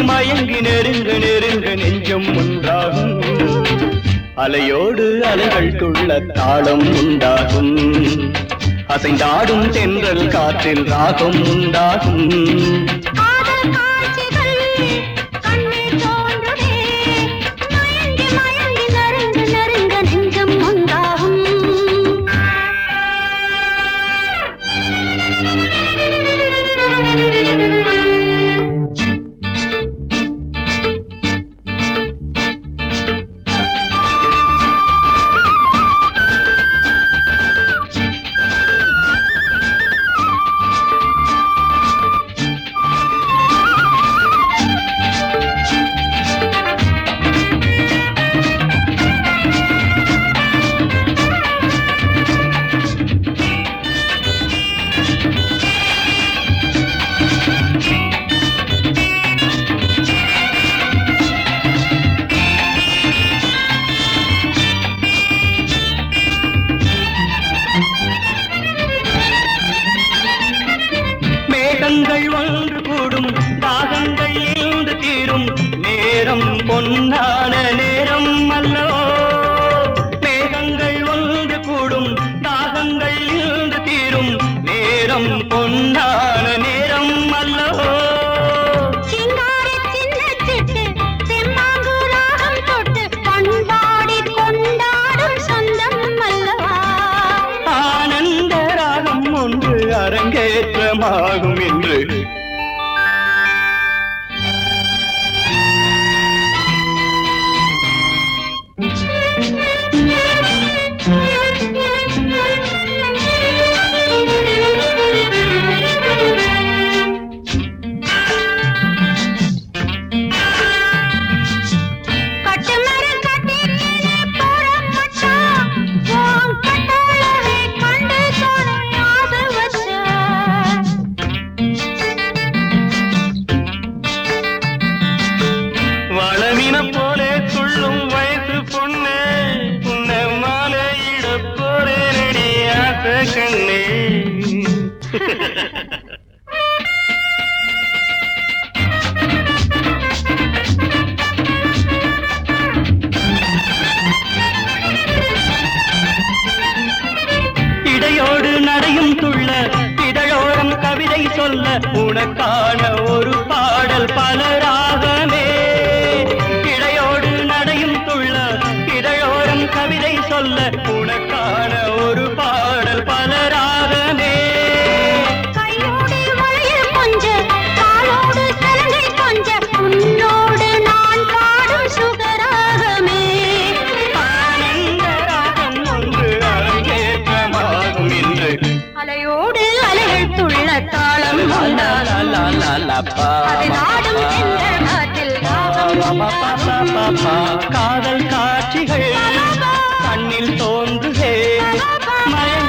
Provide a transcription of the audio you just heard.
மயங்கி நெருங்க நெருங்க நெஞ்சம் ஒன்றாகும் அலையோடு அலைகள் துள்ள தாளம் உண்டாகும் அசைந்தாடும் தென்றல் காற்றில் ராகம் உண்டாகும் காதல் காட்சிகள் கண்ணில் தோன்றுதே மயங்கி மயங்கி நறுங்க நறுங்க நெஞ்சம் உண்டாகும் மேகங்கள் ஒன்று கூடும் தாகங்கள் இருந்து தீரும் நேரம் பொன்னான நேரம் அல்லோ மேகங்கள் ஒன்று கூடும் தாகங்கள் இருந்து தீரும் நேரம் பொன்னான நேரம் அல்லோ சிங்காரி சின்ன சிட்டு செம்மாங்கு ராகம் தொட்டு பண்பாடி கொண்டாடும் சொந்தம் அல்லவா ஆனந்த ராகம் ஒன்று அரங்கேற்றமாகும் என்று கட்டுமர கட்டிலே போறம் மச்சான் உன் கட்டழகை கண்டு காண ஆசை வச்சேன் வளமின போலே துள்ளும் வயசு பொண்ணு உன்னை மாலையிட போறேனடி ஆசை கண்ணே இடையோடு நடையும் துள்ள இதழோரம் கவிதை சொல்ல உனக்கான ஒரு பாடல் பலராகமே இடையோடு நடையும் துள்ள இதழோரம் கவிதை சொல்ல உனக்கான ஒரு பாடல் பலராகமே கையோடு வளையல் கொஞ்ச காலோடு சலங்கை கொஞ்ச உன்னோடு நான் பாடும் சுகராகமே ஆனந்த ராகம் ஒன்று அரங்கேற்றமாகும் என்று அலையோடு அலைகள் துள்ள தாளம் உண்டாகும் அது நாடும் தென்றல் காற்றில் ராகம் உண்டாகும் காதல் காட்சிகள் கண்ணில் தோன்றுகே மயங்கி